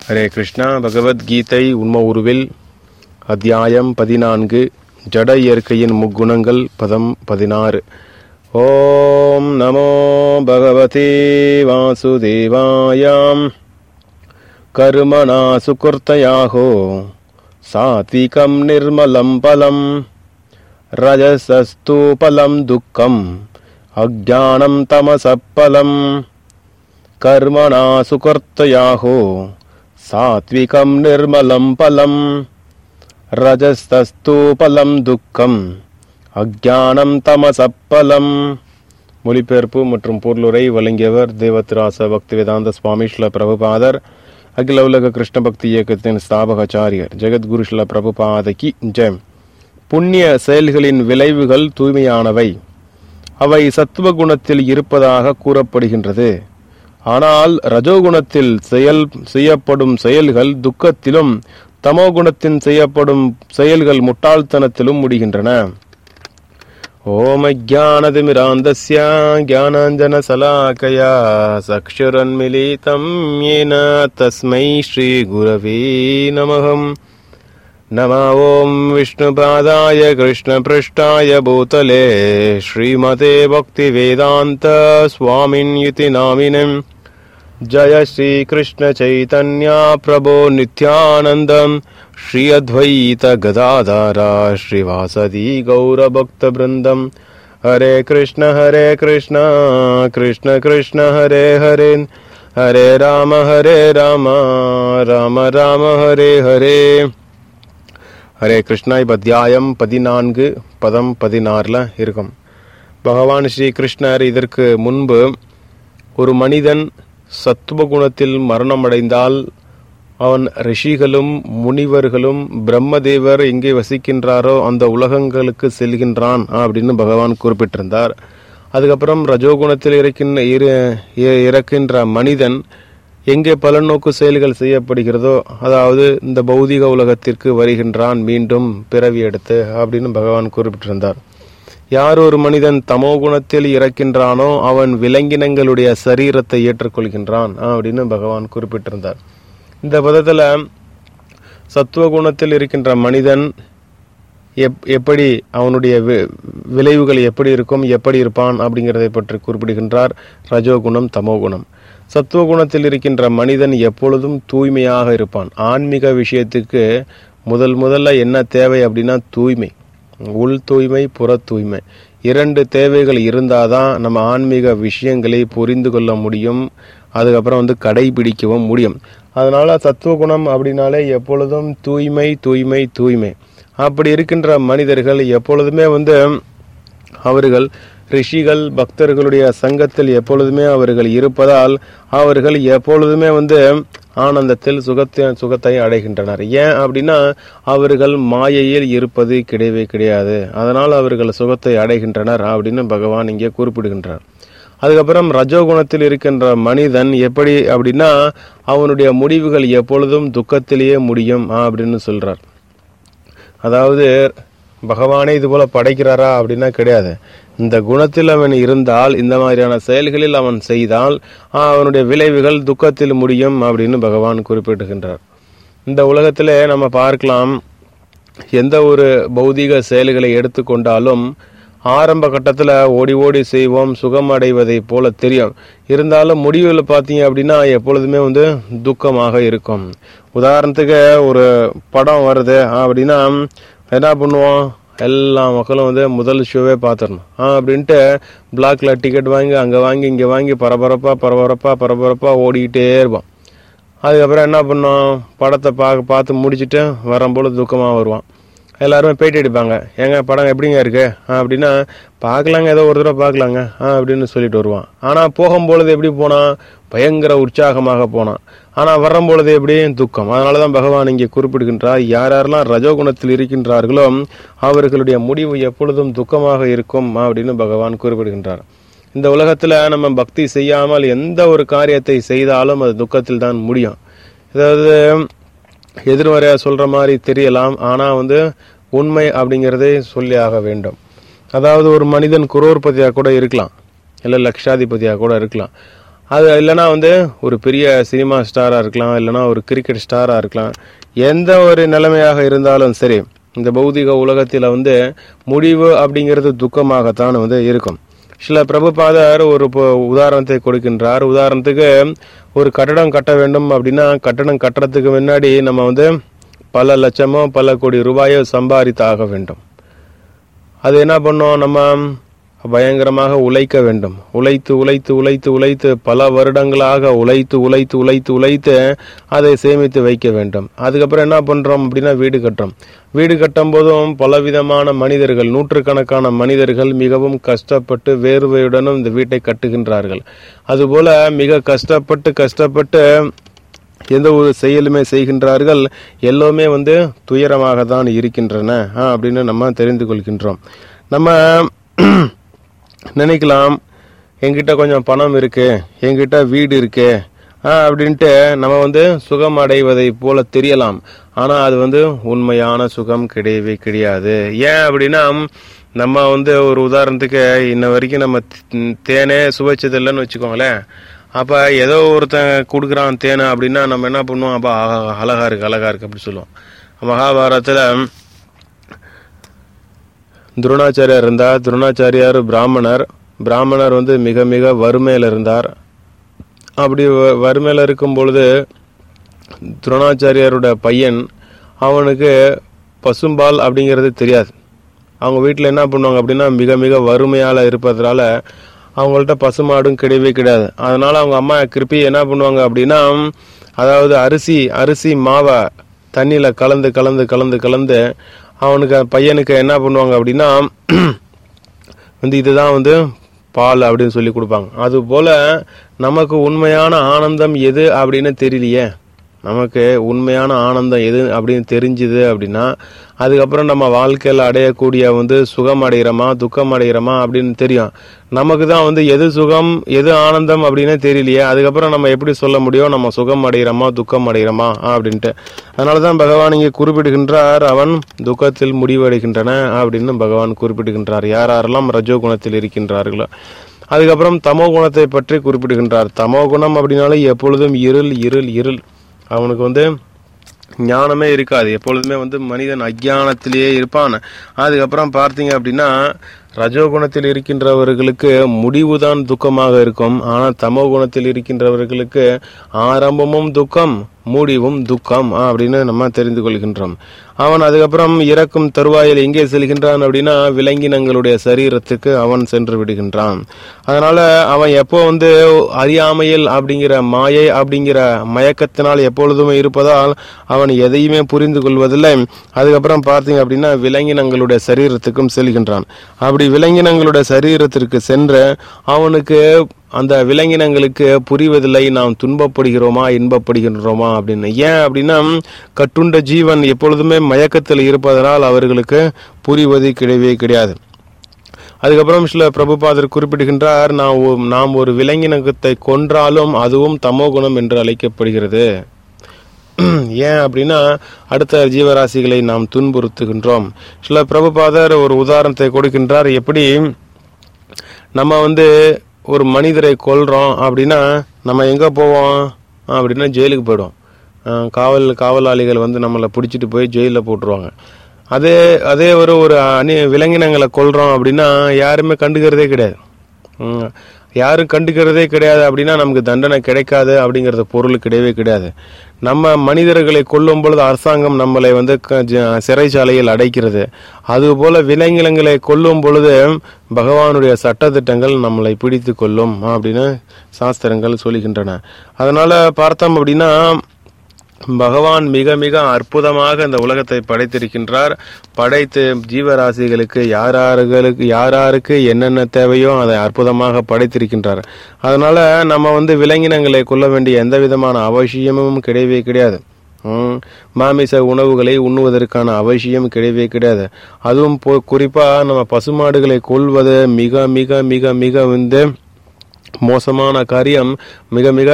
ஹரே கிருஷ்ணா பகவத்கீதை உண்ம உருவில் அத்தியாயம் பதினான்கு ஜட இயற்கையின் முக்குணங்கள் பதம் பதினாறு ஓம் நமோ பகவதே வாசுதேவாயாம் கர்மணா சுகிருத்தயாகோ சாத்விகம் நிர்மலம் பலம் ரஜசஸ்து பலம் துக்கம் அஜானம் தமசப்பலம் कर्मणा सुकर्तयाहो सात्विकं निर्मलं फलं रजस्तस्तु फलं துக்கம் அஜானம் தமசப்பலம் மொழிபெயர்ப்பு மற்றும் பொருளுரை வழங்கியவர் தேவத்திராச பக்தி வேதாந்த சுவாமி ஸ்ல பிரபுபாதர் அகில உலக கிருஷ்ண பக்தி இயக்கத்தின் ஸ்தாபகாச்சாரியர் ஜெகத்குரு ஸ்ல பிரபுபாதகி ஜெயம் புண்ணிய செயல்களின் விளைவுகள் தூய்மையானவை அவை சத்துவ குணத்தில் இருப்பதாக கூறப்படுகின்றது ஆனால் ரஜோகுணத்தில் செயல் செய்யப்படும் செயல்கள் துக்கத்திலும் தமோகுணத்தின் செய்யப்படும் செயல்கள் முட்டாள்தனத்திலும் முடிகின்றன ஓம் அஜானதிமிராந்தஸ்ய ஜானாஞ்சனசலாக்கயா சக்ஷுரன்மிலிதம் येन தஸ்மை ஸ்ரீ குரவே நமகம் नम ॐ विष्णुपादाय कृष्णपृष्ठाय भूतले श्रीमते भक्तिवेदान्त स्वामिन्युति नामिनम् जय श्रीकृष्णचैतन्या प्रभो नित्यानन्दम् श्री अद्वैत गदाधारा श्रीवासदि गौरभक्तवृन्दम् हरे कृष्ण हरे कृष्ण कृष्ण कृष्ण हरे हरे हरे राम हरे राम राम राम हरे हरे ஹரே கிருஷ்ணா இப்போ அத்தியாயம் பதினான்கு பதம் பதினாறில் இருக்கும் பகவான் ஸ்ரீ கிருஷ்ணர் இதற்கு முன்பு ஒரு மனிதன் சத்துவ குணத்தில் மரணமடைந்தால் அவன் ரிஷிகளும் முனிவர்களும் பிரம்மதேவர் எங்கே வசிக்கின்றாரோ அந்த உலகங்களுக்கு செல்கின்றான் அப்படின்னு பகவான் குறிப்பிட்டிருந்தார் அதுக்கப்புறம் ரஜோகுணத்தில் இருக்கின்ற இறக்கின்ற மனிதன் எங்கே பலநோக்கு செயல்கள் செய்யப்படுகிறதோ அதாவது இந்த பௌதிக உலகத்திற்கு வருகின்றான் மீண்டும் பிறவி எடுத்து அப்படின்னு பகவான் குறிப்பிட்டிருந்தார் யார் ஒரு மனிதன் தமோ குணத்தில் இறக்கின்றானோ அவன் விலங்கினங்களுடைய சரீரத்தை ஏற்றுக்கொள்கின்றான் அப்படின்னு பகவான் குறிப்பிட்டிருந்தார் இந்த பதத்தில் சத்துவ குணத்தில் இருக்கின்ற மனிதன் எப் எப்படி அவனுடைய விளைவுகள் எப்படி இருக்கும் எப்படி இருப்பான் அப்படிங்கிறதை பற்றி குறிப்பிடுகின்றார் ரஜோகுணம் தமோகுணம் சத்துவ குணத்தில் இருக்கின்ற மனிதன் எப்பொழுதும் தூய்மையாக இருப்பான் ஆன்மீக விஷயத்துக்கு முதல் முதல்ல என்ன தேவை அப்படின்னா தூய்மை உள் தூய்மை புற தூய்மை இரண்டு தேவைகள் இருந்தாதான் நம்ம ஆன்மீக விஷயங்களை புரிந்து கொள்ள முடியும் அதுக்கப்புறம் வந்து கடைபிடிக்கவும் முடியும் அதனால சத்துவ குணம் அப்படின்னாலே எப்பொழுதும் தூய்மை தூய்மை தூய்மை அப்படி இருக்கின்ற மனிதர்கள் எப்பொழுதுமே வந்து அவர்கள் ரிஷிகள் பக்தர்களுடைய சங்கத்தில் எப்பொழுதுமே அவர்கள் இருப்பதால் அவர்கள் எப்பொழுதுமே வந்து ஆனந்தத்தில் சுகத்தை சுகத்தை அடைகின்றனர் ஏன் அப்படின்னா அவர்கள் மாயையில் இருப்பது கிடையவே கிடையாது அதனால் அவர்கள் சுகத்தை அடைகின்றனர் அப்படின்னு பகவான் இங்கே குறிப்பிடுகின்றார் அதுக்கப்புறம் ரஜோகுணத்தில் இருக்கின்ற மனிதன் எப்படி அப்படின்னா அவனுடைய முடிவுகள் எப்பொழுதும் துக்கத்திலேயே முடியும் அப்படின்னு சொல்றார் அதாவது பகவானே இது போல படைக்கிறாரா அப்படின்னா கிடையாது இந்த குணத்தில் அவன் இருந்தால் இந்த மாதிரியான செயல்களில் அவன் செய்தால் அவனுடைய விளைவுகள் துக்கத்தில் முடியும் அப்படின்னு பகவான் குறிப்பிடுகின்றார் இந்த உலகத்தில் நம்ம பார்க்கலாம் எந்த ஒரு பௌதிக செயல்களை எடுத்துக்கொண்டாலும் ஆரம்ப கட்டத்தில் ஓடி ஓடி செய்வோம் சுகம் அடைவதை போல தெரியும் இருந்தாலும் முடிவில் பார்த்தீங்க அப்படின்னா எப்பொழுதுமே வந்து துக்கமாக இருக்கும் உதாரணத்துக்கு ஒரு படம் வருது அப்படின்னா என்ன பண்ணுவோம் எல்லா மக்களும் வந்து முதல் ஷோவே பார்த்துடணும் ஆ அப்படின்ட்டு பிளாக்ல டிக்கெட் வாங்கி அங்கே வாங்கி இங்கே வாங்கி பரபரப்பாக பரபரப்பாக பரபரப்பாக ஓடிக்கிட்டே இருப்பான் அதுக்கப்புறம் என்ன பண்ணோம் படத்தை பார்க்க பார்த்து முடிச்சுட்டு வரும்போது துக்கமாக வருவான் எல்லாருமே பேட்டி அடிப்பாங்க ஏங்க படம் எப்படிங்க இருக்கு அப்படின்னா பார்க்கலாங்க ஏதோ ஒரு தடவை பார்க்கலாங்க ஆ அப்படின்னு சொல்லிட்டு வருவான் ஆனால் போகும்பொழுது எப்படி போனான் பயங்கர உற்சாகமாக போனான் ஆனால் வரும்பொழுது எப்படி துக்கம் அதனால தான் பகவான் இங்கே குறிப்பிடுகின்றார் யார் யாரெல்லாம் ரஜோகுணத்தில் இருக்கின்றார்களோ அவர்களுடைய முடிவு எப்பொழுதும் துக்கமாக இருக்கும் அப்படின்னு பகவான் குறிப்பிடுகின்றார் இந்த உலகத்தில் நம்ம பக்தி செய்யாமல் எந்த ஒரு காரியத்தை செய்தாலும் அது துக்கத்தில் தான் முடியும் அதாவது எதிர்மறையாக சொல்கிற மாதிரி தெரியலாம் ஆனால் வந்து உண்மை அப்படிங்கிறதே சொல்லி ஆக வேண்டும் அதாவது ஒரு மனிதன் குரோர்பதியாக கூட இருக்கலாம் இல்லை லட்சாதிபதியாக கூட இருக்கலாம் அது இல்லைன்னா வந்து ஒரு பெரிய சினிமா ஸ்டாராக இருக்கலாம் இல்லைன்னா ஒரு கிரிக்கெட் ஸ்டாராக இருக்கலாம் எந்த ஒரு நிலைமையாக இருந்தாலும் சரி இந்த பௌதிக உலகத்தில் வந்து முடிவு அப்படிங்கிறது துக்கமாகத்தான் வந்து இருக்கும் சில பிரபுபாதர் ஒரு ப- உதாரணத்தை கொடுக்கின்றார் உதாரணத்துக்கு ஒரு கட்டடம் கட்ட வேண்டும் அப்படின்னா கட்டடம் கட்டுறதுக்கு முன்னாடி நம்ம வந்து பல லட்சமோ பல கோடி ரூபாயோ சம்பாதித்தாக வேண்டும் அது என்ன பண்ணோம் நம்ம பயங்கரமாக உழைக்க வேண்டும் உழைத்து உழைத்து உழைத்து உழைத்து பல வருடங்களாக உழைத்து உழைத்து உழைத்து உழைத்து அதை சேமித்து வைக்க வேண்டும் அதுக்கப்புறம் என்ன பண்றோம் அப்படின்னா வீடு கட்டுறோம் வீடு கட்டும் போதும் பலவிதமான மனிதர்கள் நூற்றுக்கணக்கான மனிதர்கள் மிகவும் கஷ்டப்பட்டு வேர்வையுடனும் இந்த வீட்டை கட்டுகின்றார்கள் அதுபோல மிக கஷ்டப்பட்டு கஷ்டப்பட்டு எந்த ஒரு செயலுமே செய்கின்றார்கள் எல்லாமே வந்து துயரமாக தான் இருக்கின்றன ஆ, அப்படின்னு நம்ம தெரிந்து கொள்கின்றோம் நம்ம நினைக்கலாம் என்கிட்ட கொஞ்சம் பணம் இருக்கு என்கிட்ட வீடு இருக்கு ஆ, அப்படின்ட்டு நம்ம வந்து சுகம் அடைவதை போல தெரியலாம் ஆனா அது வந்து உண்மையான சுகம் கிடையவே கிடையாது ஏன் அப்படின்னா நம்ம வந்து ஒரு உதாரணத்துக்கு இன்ன வரைக்கும் நம்ம தி- தேனே சுவைச்சது இல்லைன்னு வச்சுக்கோங்களேன் அப்ப ஏதோ ஒருத்தன் கொடுக்குறான் தேனை அப்படின்னா நம்ம என்ன பண்ணுவோம் அப்ப ஆஹா, அழகா இருக்கு அழகா இருக்கு அப்படி சொல்லுவோம் மகாபாரதத்துல துரோணாச்சாரியார் இருந்தார் துரோணாச்சாரியார் பிராமணர் பிராமணர் வந்து மிக மிக வறுமையில் இருந்தார் அப்படி வ- வறுமையில் இருக்கும் பொழுது துரோணாச்சாரியாரோட பையன் அவனுக்கு பசும்பால் அப்படிங்கிறது தெரியாது அவங்க வீட்டில் என்ன பண்ணுவாங்க அப்படின்னா மிக மிக வறுமையால் இருப்பதனால அவங்கள்ட்ட பசுமாடும் கிடையவே கிடையாது அதனால அவங்க அம்மா கிருப்பி என்ன பண்ணுவாங்க அப்படின்னா அதாவது அரிசி அரிசி மாவை தண்ணியில் கலந்து கலந்து கலந்து கலந்து அவனுக்கு பையனுக்கு என்ன பண்ணுவாங்க அப்படின்னா வந்து இதுதான் வந்து பால் அப்படின்னு சொல்லி கொடுப்பாங்க அது போல நமக்கு உண்மையான ஆனந்தம் எது அப்படின்னு தெரியலையே நமக்கு உண்மையான ஆனந்தம் எது அப்படின்னு தெரிஞ்சுது அப்படின்னா அதுக்கப்புறம் நம்ம வாழ்க்கையில் அடையக்கூடிய வந்து சுகம் அடைகிறோமா துக்கம் அடைகிறோமா அப்படின்னு தெரியும் நமக்கு தான் வந்து எது சுகம் எது ஆனந்தம் அப்படின்னு தெரியலையே அதுக்கப்புறம் நம்ம எப்படி சொல்ல முடியும் நம்ம சுகம் அடைகிறோமா துக்கம் அடைகிறோமா அப்படின்ட்டு அதனால தான் பகவான் இங்கே குறிப்பிடுகின்றார் அவன் துக்கத்தில் முடிவடைகின்றன அப்படின்னு பகவான் குறிப்பிடுகின்றார் யார் யாரெல்லாம் ரஜோ குணத்தில் இருக்கின்றார்களோ அதுக்கப்புறம் தமோ குணத்தை பற்றி குறிப்பிடுகின்றார் தமோ குணம் அப்படின்னாலே எப்பொழுதும் இருள் இருள் இருள் அவனுக்கு வந்து ஞானமே இருக்காது எப்பொழுதுமே வந்து மனிதன் அஜ்ஞானத்திலேயே இருப்பான் அதுக்கப்புறம் பார்த்தீங்க அப்படின்னா ரஜோகுணத்தில் இருக்கின்றவர்களுக்கு முடிவுதான் துக்கமாக இருக்கும் ஆனால் தமோ குணத்தில் இருக்கின்றவர்களுக்கு ஆரம்பமும் துக்கம் முடிவும் துக்கம் ஆ, அப்படின்னு நம்ம தெரிந்து கொள்கின்றோம் அவன் அதுக்கப்புறம் இறக்கும் தருவாயில் எங்கே செல்கின்றான் அப்படின்னா விலங்கினங்களுடைய சரீரத்துக்கு அவன் சென்று விடுகின்றான் அதனால அவன் எப்போ வந்து அறியாமையில் அப்படிங்கிற மாயை அப்படிங்கிற மயக்கத்தினால் எப்பொழுதுமே இருப்பதால் அவன் எதையுமே புரிந்து கொள்வதில்லை அதுக்கப்புறம் பார்த்தீங்க அப்படின்னா விலங்கினங்களுடைய சரீரத்துக்கும் செல்கின்றான் அப்படி விலங்கினங்களுடைய சரீரத்திற்கு சென்று அவனுக்கு அந்த விலங்கினங்களுக்கு புரிவதில்லை நாம் துன்பப்படுகிறோமா இன்பப்படுகின்றோமா அப்படின்னு ஏன் அப்படின்னா கட்டுண்ட ஜீவன் எப்பொழுதுமே மயக்கத்தில் இருப்பதனால் அவர்களுக்கு புரிவது கிடையவே கிடையாது அதுக்கப்புறம் சில பிரபுபாதர் குறிப்பிடுகின்றார் நாம் ஒ- நாம் ஒரு விலங்கினத்தை கொன்றாலும் அதுவும் தமோ குணம் என்று அழைக்கப்படுகிறது ஏன் அப்படின்னா அடுத்த ஜீவராசிகளை நாம் துன்புறுத்துகின்றோம் சில பிரபுபாதர் ஒரு உதாரணத்தை கொடுக்கின்றார் எப்படி நம்ம வந்து ஒரு மனிதரை கொல்றோம் அப்படின்னா நம்ம எங்க போவோம் அப்படின்னா ஜெயிலுக்கு போயிடுவோம் அஹ் காவல் காவலாளிகள் வந்து நம்மளை பிடிச்சிட்டு போய் ஜெயிலில் போட்டுருவாங்க அதே அதே ஒரு ஒரு அணி விலங்கினங்களை கொல்றோம் அப்படின்னா யாருமே கண்டுக்கிறதே கிடையாது ம், யாரும் கண்டுக்கிறதே கிடையாது அப்படின்னா நமக்கு தண்டனை கிடைக்காது அப்படிங்கிறது பொருள் கிடையவே கிடையாது நம்ம மனிதர்களை கொல்லும் பொழுது அரசாங்கம் நம்மளை வந்து க- ஜ- சிறைச்சாலையில் அடைக்கிறது அதுபோல விலங்கினங்களை கொல்லும் பொழுது பகவானுடைய சட்டதிட்டங்கள் நம்மளை பிடித்து கொள்ளும் அப்படின்னு சாஸ்திரங்கள் சொல்லுகின்றன அதனால பார்த்தோம் அப்படின்னா பகவான் மிக மிக அற்புதமாக இந்த உலகத்தை படைத்திருக்கின்றார் படைத்து ஜீவராசிகளுக்கு யாரார்களுக்கு யாராருக்கு என்னென்ன தேவையோ அதை அற்புதமாக படைத்திருக்கின்றார் அதனால நம்ம வந்து விலங்கினங்களை கொள்ள வேண்டிய எந்த விதமான அவசியமும் கிடையவே கிடையாது ம், மாமிச உணவுகளை உண்ணுவதற்கான அவசியம் கிடையவே கிடையாது அதுவும் பொ- குறிப்பா நம்ம பசுமாடுகளை கொள்வது மிக மிக மிக மிக வந்து மோசமான காரியம் மிக மிக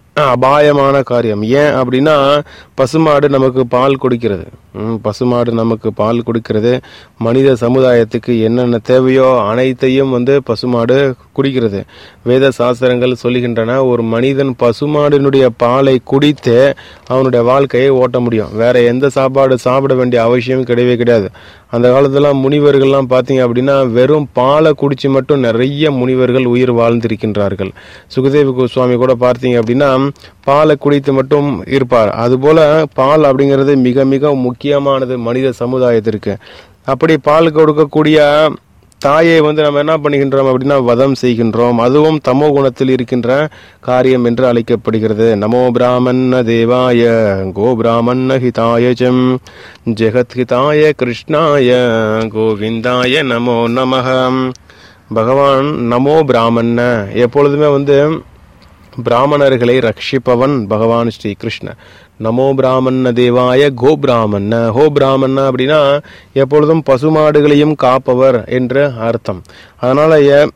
அபாயமான காரியம் ஏன் அப்படின்னா பசுமாடு நமக்கு பால் கொடுக்கிறது ம், பசுமாடு நமக்கு பால் கொடுக்கிறது மனித சமுதாயத்துக்கு என்னென்ன தேவையோ அனைத்தையும் வந்து பசுமாடு குடிக்கிறது வேத சாஸ்திரங்கள் சொல்லுகின்றன ஒரு மனிதன் பசுமாடினுடைய பாலை குடித்து அவனுடைய வாழ்க்கையை ஓட்ட முடியும் வேற எந்த சாப்பாடு சாப்பிட வேண்டிய அவசியம் கிடையவே கிடையாது அந்த காலத்துல முனிவர்கள்லாம் பார்த்தீங்க அப்படின்னா வெறும் பாலை குடிச்சு மட்டும் நிறைய முனிவர்கள் உயிர் வாழ்ந்திருக்கின்றார்கள் சுகதேவ கோஸ்வாமி கூட பார்த்தீங்க அப்படின்னா பாலை குடித்து மட்டும் இருப்பார் அதுபோல பால் அப்படிங்கிறது மிக மிக முக்கியமானது மனித சமுதாயத்திற்கு அப்படி பால் கொடுக்கக்கூடிய தாயை வந்து நம்ம என்ன பண்ணுகின்றோம் அப்படின்னா வதம் செய்கின்றோம் அதுவும் தமோ குணத்தில் இருக்கின்ற காரியம் என்று அழைக்கப்படுகிறது நமோ பிராமண தேவாய கோ பிராமண ஹிதாய ஜம் ஜெகத் ஹிதாய கிருஷ்ணாய கோவிந்தாய நமோ நமகம் பகவான் நமோ பிராமண எப்பொழுதுமே வந்து பிராமணர்களை ரட்சிப்பவன் பகவான் ஸ்ரீ கிருஷ்ண நமோ பிராமண தேவாய கோ பிராமண ஹோ பிராமண அப்படின்னா எப்பொழுதும் பசுமாடுகளையும் காப்பவர் என்று அர்த்தம் அதனால எ-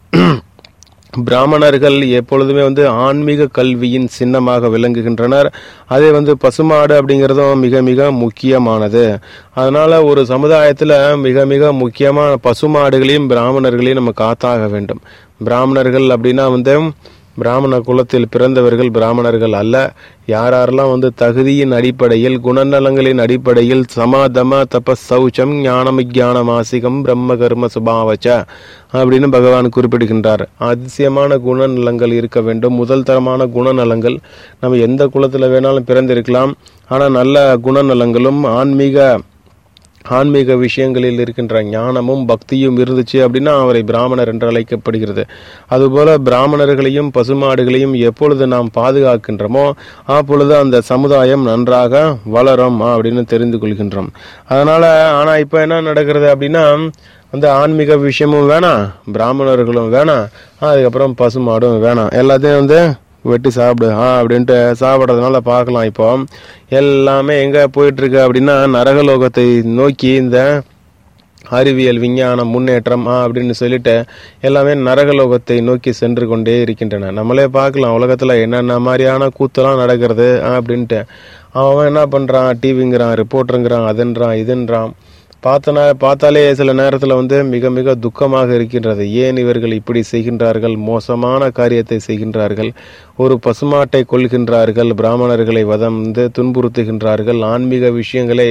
பிராமணர்கள் எப்பொழுதுமே வந்து ஆன்மீக கல்வியின் சின்னமாக விளங்குகின்றனர் அதே வந்து பசுமாடு அப்படிங்கிறதும் மிக மிக முக்கியமானது அதனால ஒரு சமுதாயத்துல மிக மிக முக்கியமான பசுமாடுகளையும் பிராமணர்களையும் நம்ம காத்தாக வேண்டும் பிராமணர்கள் அப்படின்னா வந்து பிராமண குலத்தில் பிறந்தவர்கள் பிராமணர்கள் அல்ல யார் யாரெல்லாம் வந்து தகுதியின் அடிப்படையில் குணநலங்களின் அடிப்படையில் சமாதம தபஸ் சௌச்சம் ஞானம் மாசிகம் பிரம்ம கர்ம சுபாவச்ச அப்படின்னு பகவான் குறிப்பிடுகின்றார் அதிசயமான குணநலங்கள் இருக்க வேண்டும் முதல் தரமான குணநலங்கள் நம்ம எந்த குலத்துல வேணாலும் பிறந்திருக்கலாம் ஆனா நல்ல குணநலங்களும் ஆன்மீக ஆன்மீக விஷயங்களில் இருக்கின்ற ஞானமும் பக்தியும் இருந்துச்சு அப்படின்னா அவரை பிராமணர் என்று அழைக்கப்படுகிறது அதுபோல பிராமணர்களையும் பசுமாடுகளையும் எப்பொழுது நாம் பாதுகாக்கின்றோமோ அப்பொழுது அந்த சமுதாயம் நன்றாக வளரும் அப்படின்னு தெரிந்து கொள்கின்றோம் அதனால ஆனா இப்ப என்ன நடக்கிறது அப்படின்னா வந்து ஆன்மீக விஷயமும் வேணாம் பிராமணர்களும் வேணாம் அதுக்கப்புறம் பசுமாடும் வேணாம் எல்லாத்தையும் வந்து வெட்டி சாப்பிடு ஆ அப்படின்ட்டு சாப்பிட்றதுனால பார்க்கலாம் இப்போ எல்லாமே எங்க போயிட்டு இருக்கு அப்படின்னா நரகலோகத்தை நோக்கி இந்த அறிவியல் விஞ்ஞானம் முன்னேற்றம் ஆ அப்படின்னு சொல்லிட்டு எல்லாமே நரகலோகத்தை நோக்கி சென்று கொண்டே இருக்கின்றன நம்மளே பார்க்கலாம் உலகத்துல என்னென்ன மாதிரியான கூத்தெல்லாம் நடக்கிறது ஆ அப்படின்ட்டு அவன் என்ன பண்றான் டிவிங்கிறான் ரிப்போர்ட்டருங்கிறான் அதுன்றான் இதுன்றான் பார்த்தனா பார்த்தாலே சில நேரத்தில் வந்து மிக மிக துக்கமாக இருக்கின்றது ஏன் இவர்கள் இப்படி செய்கின்றார்கள் மோசமான காரியத்தை செய்கின்றார்கள் ஒரு பசுமாட்டை கொள்கின்றார்கள் பிராமணர்களை வதம் வந்து துன்புறுத்துகின்றார்கள் ஆன்மீக விஷயங்களை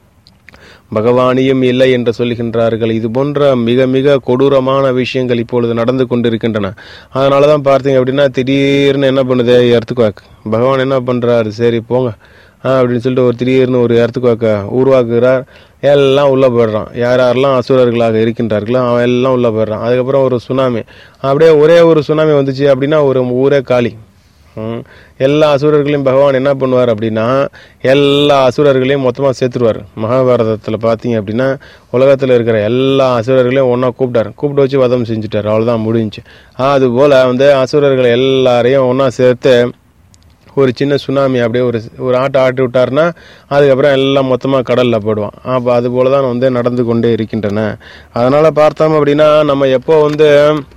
பகவானியும் இல்லை என்று சொல்கின்றார்கள் இது போன்ற மிக மிக கொடூரமான விஷயங்கள் இப்பொழுது நடந்து கொண்டிருக்கின்றன அதனால தான் பார்த்தீங்க அப்படின்னா திடீர்னு என்ன பண்ணுது எர்த்துக்குவாக் பகவான் என்ன பண்றாரு சரி போங்க ஆ அப்படின்னு சொல்லிட்டு ஒரு திடீர்னு ஒரு எர்த்துக்குவாக்க உருவாக்குகிறார் எல்லாம் உள்ள போயிடுறான் யார் யாரெல்லாம் அசுரர்களாக இருக்கின்றார்களோ அவன் எல்லாம் உள்ள போயிடுறான் அதுக்கப்புறம் ஒரு சுனாமி அப்படியே ஒரே ஒரு சுனாமி வந்துச்சு அப்படின்னா ஒரு ஊரே காலி ம். எல்லா அசுரர்களையும் பகவான் என்ன பண்ணுவார் அப்படின்னா எல்லா அசுரர்களையும் மொத்தமாக சேர்த்துருவார் மகாபாரதத்தில் பார்த்தீங்க அப்படின்னா உலகத்தில் இருக்கிற எல்லா அசுரர்களையும் ஒன்றா கூப்பிட்டார் கூப்பிட்டு வச்சு வதம் செஞ்சுட்டார் அவ்வளோதான் முடிஞ்சுச்சு அதுபோல் வந்து அசுரர்கள் எல்லாரையும் ஒன்றா சேர்த்து ஒரு சின்ன சுனாமி அப்படியே ஒரு ஒரு ஆட்டை ஆட்டி விட்டாருன்னா அதுக்கப்புறம் எல்லாம் மொத்தமாக கடலில் போடுவான் அப்போ அது போல தான் வந்து நடந்து கொண்டே இருக்கின்றன அதனால் பார்த்தோம் அப்படின்னா நம்ம எப்போ வந்து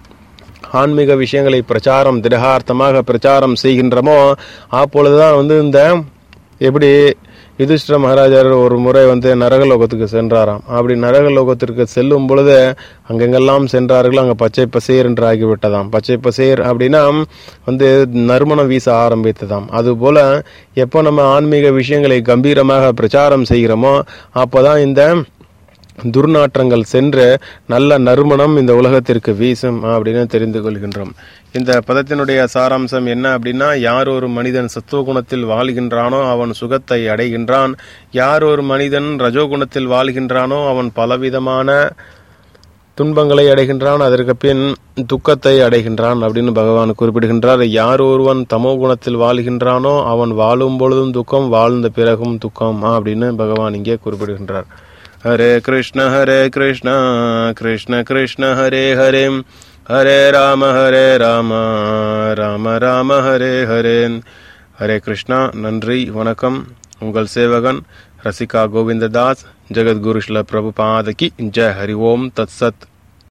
ஆன்மீக விஷயங்களை பிரச்சாரம் திடகார்த்தமாக பிரச்சாரம் செய்கின்றோமோ அப்பொழுதுதான் வந்து இந்த எப்படி யுதிஷ்டிர மகாராஜர் ஒரு முறை வந்து நரகலோகத்துக்கு சென்றாராம் அப்படி நரகலோகத்திற்கு செல்லும் பொழுது அங்கெங்கெல்லாம் சென்றார்கள் அங்கே பச்சை பசேர் என்று ஆகிவிட்டதாம் பச்சை பசேர் அப்படின்னா வந்து நறுமணம் வீச ஆரம்பித்ததாம் அதுபோல எப்போ நம்ம ஆன்மீக விஷயங்களை கம்பீரமாக பிரச்சாரம் செய்கிறோமோ அப்போதான் இந்த துர்நாற்றங்கள் சென்று நல்ல நறுமணம் இந்த உலகத்திற்கு வீசும் அப்படின்னு தெரிந்து கொள்கின்றோம் இந்த பதத்தினுடைய சாராம்சம் என்ன அப்படின்னா யார் ஒரு மனிதன் சத்துவகுணத்தில் வாழ்கின்றானோ அவன் சுகத்தை அடைகின்றான் யார் ஒரு மனிதன் ரஜோகுணத்தில் வாழ்கின்றானோ அவன் பலவிதமான துன்பங்களை அடைகின்றான் அதற்கு பின் துக்கத்தை அடைகின்றான் அப்படின்னு பகவான் குறிப்பிடுகின்றார் யார் ஒருவன் தமோ குணத்தில் வாழ்கின்றானோ அவன் வாழும் பொழுதும் துக்கம் வாழ்ந்த பிறகும் துக்கம் அப்படின்னு பகவான் இங்கே குறிப்பிடுகின்றார் ஹரே கிருஷ்ண ஹரே கிருஷ்ண கிருஷ்ண கிருஷ்ண ஹரே ஹரே ஹரே ராம ஹரே ராம ராம ராம ஹரே ஹரே ஹரே கிருஷ்ணா நன்றி வணக்கம் உங்கள் சேவகன் ரசிகா கோவிந்ததாஸ் ஜெகத்குரு ஸ்ல பிரபுபாதகி ஜெய் ஹரி ஓம் தத் சத்